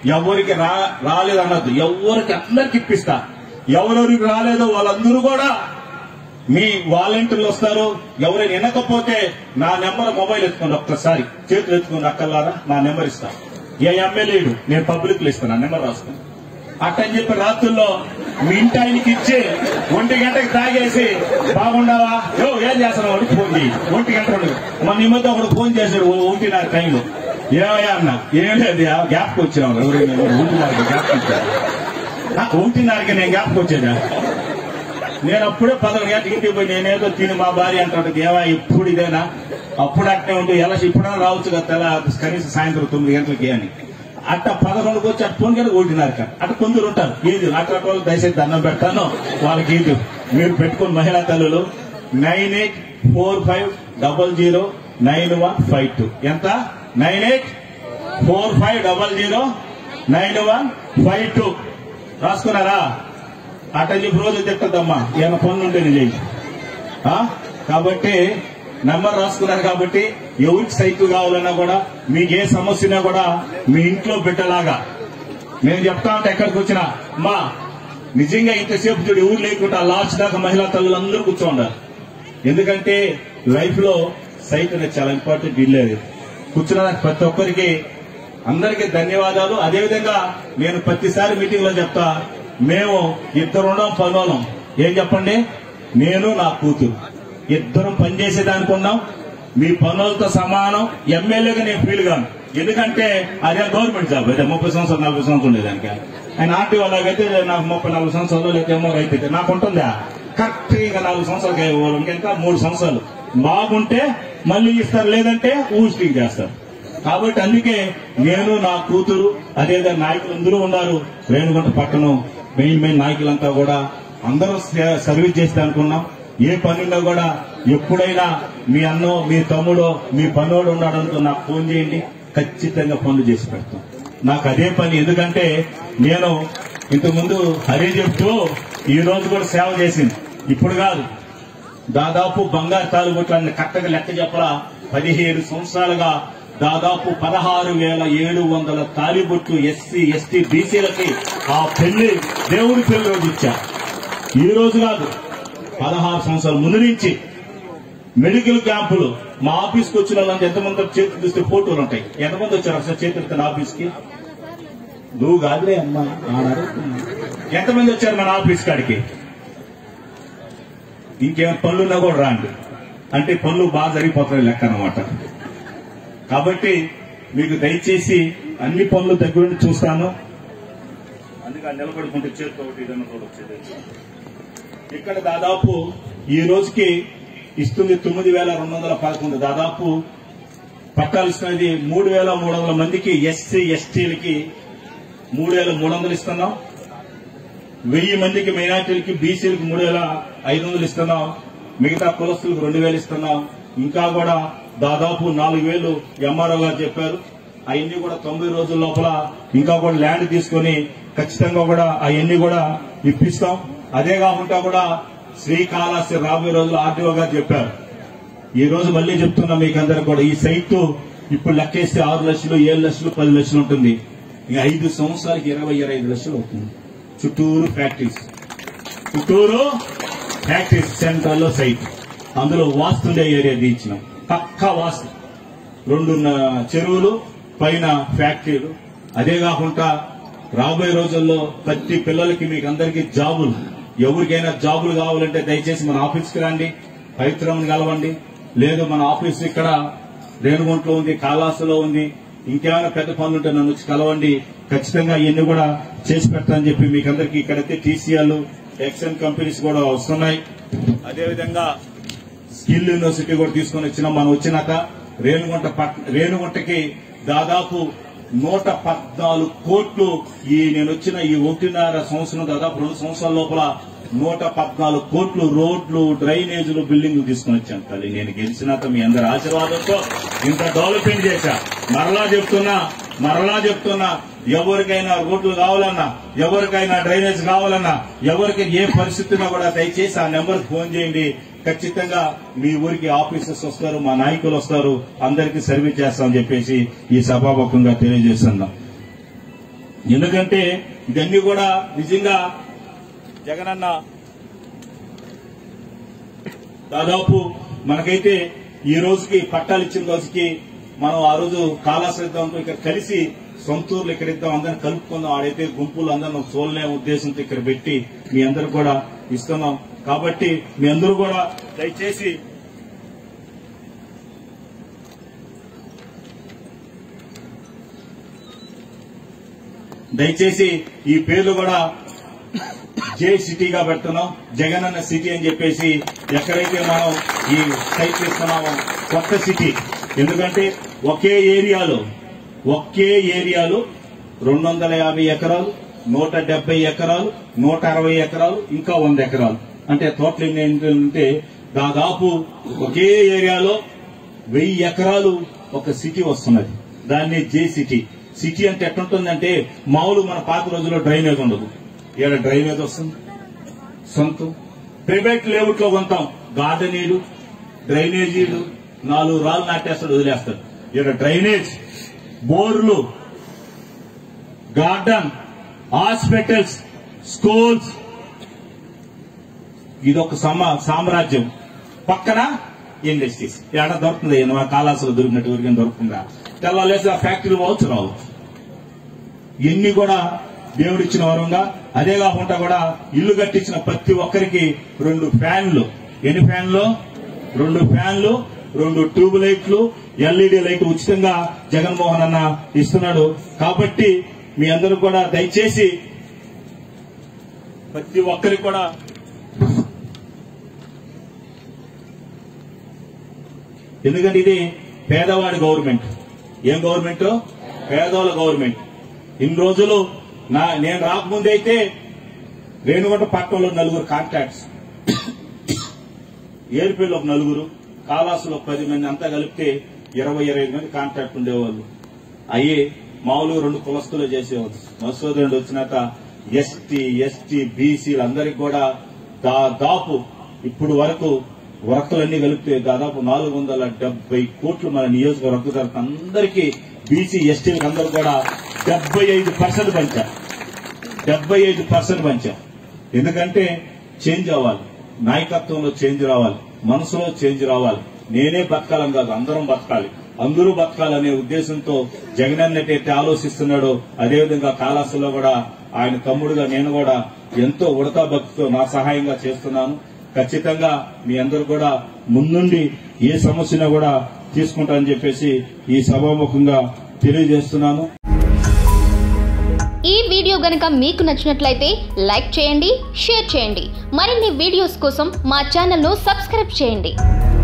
ఎవరికి రా రాలేదు అనొద్దు ఎవరికి అందరికి ఇప్పిస్తా ఎవరెవరికి రాలేదో వాళ్ళందరూ కూడా మీ వాలంటీర్లు వస్తారు ఎవరైనా వినకపోతే నా నెంబర్ మొబైల్ ఎత్తుకోండి ఒక్కసారి చేతులు ఎత్తుకోండి అక్కలారా నా నెంబర్ ఇస్తా ఏ ఎమ్మెల్యేడు నేను పబ్లిక్ లో ఇస్తాను నా నెంబర్ రాస్తాను అట్టని చెప్పి రాత్రుల్లో మీ ఇంటి ఆయనకి ఇచ్చి ఒంటి గంటకి తాగేసి బాగుండవా యో ఏం చేస్తాను వాడు ఫోన్ చేయి ఒంటి గంట రెండు మన ఈ మధ్య ఒకడు ఫోన్ చేశాడు ఓ ఒకటిన్నర టైంలో ఏమయ్యా అన్న ఏం లేదు గ్యాప్కి వచ్చాము ఎవరైనా ఒకటిన్నరకి గ్యాప్ వచ్చారు ఒకటిన్నరకి నేను గ్యాప్కి వచ్చేదా నేను అప్పుడే పదకొండు గంటల ఇంటికి పోయి నేనేదో తిని మా భార్య అంటాడు ఏమా ఇప్పుడు ఇదేనా అప్పుడు అట్టే ఉంటే ఎలా ఇప్పుడైనా రావచ్చు కదా తెల్ల కనీసం సాయంత్రం తొమ్మిది గంటలకి అని అట్ట పదకొండుకి వచ్చి అట్ట పొంది ఒకటిన్నరక అట్ట కొందరు ఉంటారు ఏది అట్లా వాళ్ళు దయచేసి దండం పెడతాను వాళ్ళకి ఏది మీరు పెట్టుకున్న మహిళా తల్లులు nine eight four five double zero nine one five two ఎంత nine eight four five double zero nine one five two రాసుకున్నారా అట్ట చెప్పి రోజు తిట్టద్దమ్మా ఏమైనా పనులు ఉంటే నేను చెయ్యి ఆ? కాబట్టి నంబర్ రాసుకున్నారు కాబట్టి ఎవరికి సైకిల్ కావాలన్నా కూడా మీకు ఏ సమస్య ఉన్నా కూడా మీ ఇంట్లో బిడ్డలాగా నేను చెప్తా ఉంటే ఎక్కడికి వచ్చినా మా నిజంగా ఇంతసేపు చూడు ఎవరు లేకుండా లాస్ట్ దాకా మహిళా తల్లులందరూ కూర్చోండారు ఎందుకంటే లైఫ్ లో సైట్ అనేది చాలా ఇంపార్టెంట్ ఇల్లేదు కూర్చున్న ప్రతి ఒక్కరికి అందరికీ ధన్యవాదాలు అదేవిధంగా నేను ప్రతిసారి మీటింగ్ లో చెప్తా మేము ఇద్దరు ఉండం పనోళం ఏం చెప్పండి నేను నా కూతురు ఇద్దరం పనిచేసేదానికి ఉన్నాం మీ పనులతో సమానం ఎమ్మెల్యేగా నేను ఫీల్ గాను ఎందుకంటే అదే గవర్నమెంట్ జాబ్ అయితే ముప్పై సంవత్సరాలు నలభై సంవత్సరాలు ఉండేదానికి ఆయన ఆర్టీ వాళ్ళకైతే నాకు ముప్పై నలభై సంవత్సరాలు లేకపోతే ఏమో రైతు నాకు ఉంటుందా కరెక్ట్ ఇంకా నాలుగు సంవత్సరాలు ఇంకా మూడు సంవత్సరాలు బాగుంటే మళ్ళీ ఇస్తారు లేదంటే ఊస్టింగ్ చేస్తారు కాబట్టి అందుకే నేను నా కూతురు అదేవిధంగా నాయకులు అందరూ ఉన్నారు రేణుగుంట పట్టణం మెయిన్ మెయిన్ నాయకులంతా కూడా అందరూ సే- సర్వీస్ చేస్తే అనుకున్నాం ఏ పనిలో కూడా ఎప్పుడైనా మీ అన్నో మీ తమ్ముడో మీ పనోడు ఉన్నాడంతో నాకు ఫోన్ చేయండి ఖచ్చితంగా పనులు చేసి పెడతాం నాకు అదే పని ఎందుకంటే నేను ఇంతకుముందు హరి చెప్తూ ఈ రోజు కూడా సేవ చేసింది ఇప్పుడు కాదు దాదాపు బంగారు తాలుబొట్లన్నీ కట్టగా లెక్క చెప్పరా పదిహేడు సంవత్సరాలుగా దాదాపు పదహారు వేల ఏడు వందల తాలిబొట్లు ఎస్సీ ఎస్టీ బీసీలకి ఆ పెళ్లి దేవుడి పెళ్లి రోజు ఇచ్చా ఈ రోజు కాదు పదహారు సంవత్సరాల ముందు నుంచి మెడికల్ క్యాంపులు మా ఆఫీస్కి వచ్చిన వాళ్ళంతా ఎంతమంది చేతులు చూస్తే ఫోటోలు ఉంటాయి ఎంతమంది వచ్చారు అసలు చేతులు ఆఫీస్కి నువ్వు కాదులే అమ్మా ఆనాడు. ఎంతమంది వచ్చారు మన ఆఫీస్ కాడికి ఇంకేమైనా పనులున్నా కూడా రాండి అంటే పనులు బాగా జరిగిపోతాయి లెక్క అనమాట కాబట్టి మీకు దయచేసి అన్ని పనులు దగ్గర నుండి చూస్తాను అందుకే ఆ నిలబడుకుంటే చేతితో ఒకటి ఏదైనా కూడా వచ్చేది ఇక్కడ దాదాపు ఈ రోజుకి ఇస్తుంది తొమ్మిది వేల రెండు వందల పదకొండు దాదాపు పట్టాల్సినది మూడు వేల మూడు వందల మందికి ఎస్సీ ఎస్టీలకి మూడు వేల మూడు వందలు ఇస్తున్నాం వెయ్యి మందికి మైనార్టీలకి బీసీలకి మూడు వేల ఐదు వందలు ఇస్తున్నాం మిగతా కులస్తులకు రెండు వేలు ఇస్తున్నాం ఇంకా కూడా దాదాపు నాలుగు వేలు ఎంఆర్ఓ గారు చెప్పారు అవన్నీ కూడా తొంభై రోజుల లోపల ఇంకా కూడా ల్యాండ్ తీసుకొని ఖచ్చితంగా కూడా అవన్నీ కూడా ఇప్పిస్తాం అదే కాకుండా కూడా శ్రీకాళహస్తి రాబోయే రోజులు ఆర్టీఓ గారు చెప్పారు ఈ రోజు మళ్ళీ చెప్తున్నా మీకు అందరికి కూడా ఈ సైట్ ఇప్పుడు లెక్కేస్తే ఆరు లక్షలు ఏడు లక్షలు పది లక్షలు ఉంటుంది ఇక ఐదు సంవత్సరాలకి ఇరవై ఇరవై ఐదు లక్షలు అవుతుంది చుట్టూరు ఫ్యాక్టరీస్ చుట్టూరు ఫ్యాక్టరీస్ సెంటర్ లో సైట్ అందులో వాస్తుండే ఏరియా తీయించినాం పక్కా వాస్తు రెండు న- చెరువులు పైన ఫ్యాక్టరీలు అదే కాకుండా రాబోయే రోజుల్లో ప్రతి పిల్లలకి మీకు అందరికీ జాబులు ఎవరికైనా జాబులు కావాలంటే దయచేసి మన ఆఫీస్కి రండి పవిత్రమని కలవండి లేదు మన ఆఫీస్ ఇక్కడ రేణుగుంటలో ఉంది కాళాసులో ఉంది ఇంకేమైనా పెద్ద పనులు ఉంటే నన్ను వచ్చి కలవండి ఖచ్చితంగా ఇవన్నీ కూడా చేసి పెడతానని చెప్పి మీకు అందరికీ ఇక్కడైతే టీసీఆర్లు ఎక్సెన్ కంపెనీస్ కూడా వస్తున్నాయి అదేవిధంగా స్కిల్ యూనివర్సిటీ కూడా తీసుకొని వచ్చినాం మనం వచ్చినాక రేణుగుంట పట్- రేణుగుంటకి దాదాపు నూట పద్నాలుగు కోట్లు ఈ నేను వచ్చిన ఈ ఒకటిన్నర సంవత్సరం దాదాపు రెండు సంవత్సరాల లోపల నూట పద్నాలుగు కోట్లు రోడ్లు డ్రైనేజీలు బిల్డింగ్లు తీసుకొని వచ్చాను తల్లి నేను గెలిచినాక మీ అందరి ఆశీర్వాదంతో ఇంత డెవలప్మెంట్ చేశా మరలా చెప్తున్నా మరలా చెప్తున్నా ఎవరికైనా రోడ్లు కావాలన్నా ఎవరికైనా డ్రైనేజ్ కావాలన్నా ఎవరికి ఏ పరిస్థితున్నా కూడా దయచేసి ఆ నెంబర్ ఫోన్ చేయండి ఖచ్చితంగా మీ ఊరికి ఆఫీసర్స్ వస్తారు మా నాయకులు వస్తారు అందరికీ సర్వీస్ చేస్తామని చెప్పేసి ఈ సభాముఖంగా తెలియజేస్తున్నాం ఎందుకంటే ఇవన్నీ కూడా నిజంగా జగనన్న దాదాపు మనకైతే ఈ రోజుకి పట్టాలు ఇచ్చిన రోజుకి మనం ఆ రోజు కాళాశ్రద్ధంతో ఇక్కడ కలిసి సొంతూరులు ఇక్కడ ఇద్దాం అందరిని కలుపుకుందాం ఆడైతే గుంపులు అందరిని చూడలే ఉద్దేశంతో ఇక్కడ పెట్టి మీ అందరు కూడా ఇస్తున్నాం కాబట్టి మీ అందరూ కూడా దయచేసి దయచేసి ఈ పేర్లు కూడా జే సిటీగా పెడుతున్నాం జగన్ అన్న సిటీ అని చెప్పేసి ఎక్కడైతే మనం ఈ సైట్ ఇస్తున్నామో కొత్త సిటీ ఎందుకంటే ఒకే ఏరియాలో ఒకే ఏరియాలో రెండు వందల యాభై ఎకరాలు నూట డెబ్బై ఎకరాలు నూట అరవై ఎకరాలు ఇంకా వంద ఎకరాలు అంటే టోటల్ ఎన్ని ఏంటంటే దాదాపు ఒకే ఏరియాలో వెయ్యి ఎకరాలు ఒక సిటీ వస్తున్నది దాన్ని జే సిటీ సిటీ అంటే ఎట్లుంటుందంటే మామూలు మన పాత రోజుల్లో డ్రైనేజ్ ఉండదు ఇక్కడ డ్రైనేజ్ వస్తుంది సొంతం ప్రైవేట్ లేఅవుట్ లో కొంటాం గార్డెనీలు డ్రైనేజీలు నాలుగు రాళ్ళు నాటేస్తాడు వదిలేస్తాడు ఇక్కడ డ్రైనేజ్ బోర్లు గార్డెన్ హాస్పిటల్స్ స్కూల్స్ ఇదొక సమ సామ్రాజ్యం పక్కన ఇండస్ట్రీస్ ఎక్కడ దొరుకుతుంది మా కాలాసులో దొరికినట్టు ఎవరికైనా దొరుకుతుందా తెల్లాలేసి ఆ ఫ్యాక్టరీ పోవచ్చు రావచ్చు ఇన్ని కూడా దేవుడిచ్చిన వరంగా అదే కాకుండా కూడా ఇల్లు కట్టించిన ప్రతి ఒక్కరికి రెండు ఫ్యాన్లు ఎన్ని ఫ్యాన్లు రెండు ఫ్యాన్లు రెండు ట్యూబ్ లైట్లు ఎల్ఈడి లైట్ ఉచితంగా జగన్మోహన్ అన్న ఇస్తున్నాడు కాబట్టి మీ అందరూ కూడా దయచేసి ప్రతి ఒక్కరికి కూడా ఎందుకంటే ఇది పేదవాడి గవర్నమెంట్ ఏం గవర్నమెంట్ పేదవాళ్ళ గవర్నమెంట్ ఇన్ని రోజులు నా నేను రాకముందు అయితే రేణుగుంట పట్టణంలో నలుగురు కాంట్రాక్ట్స్ ఏర్పల్లి ఒక నలుగురు కాలాసులో ఒక పది మంది అంతా కలిపితే ఇరవై ఇరవై మంది కాంట్రాక్ట్ ఉండేవాళ్ళు అయ్యి మామూలుగా రెండు కులస్తులు చేసేవాళ్ళు మసూద్ రెండు వచ్చినాక ఎస్టీ ఎస్టీ బీసీలు అందరికి కూడా దాదాపు ఇప్పుడు వరకు వర్కలన్నీ కలిపితే దాదాపు నాలుగు వందల డెబ్బై కోట్లు మన నియోజకవర్గ తరఫు అందరికీ బీసీ ఎస్టీలకు అందరూ కూడా డెబ్బై ఐదు పర్సెంట్ పంచారు డెబ్బై ఐదు పర్సెంట్ పంచాం ఎందుకంటే చేంజ్ అవ్వాలి నాయకత్వంలో చేంజ్ రావాలి మనసులో చేంజ్ రావాలి నేనే బతకాలని కాదు అందరం బతకాలి అందరూ బతకాలనే ఉద్దేశంతో జగన్ అన్నట్టయితే ఆలోచిస్తున్నాడో అదేవిధంగా కాళాసులో కూడా ఆయన తమ్ముడుగా నేను కూడా ఎంతో ఉడతా భక్తితో నా సహాయంగా చేస్తున్నాను ఖచ్చితంగా మీ అందరూ కూడా ముందుండి ఏ సమస్యను కూడా తీసుకుంటారని చెప్పేసి ఈ సభాముఖంగా తెలియజేస్తున్నాను ఈ వీడియో గనుక మీకు నచ్చినట్లయితే లైక్ చేయండి షేర్ చేయండి మరిన్ని వీడియోస్ కోసం మా ఛానల్ను సబ్స్క్రైబ్ చేయండి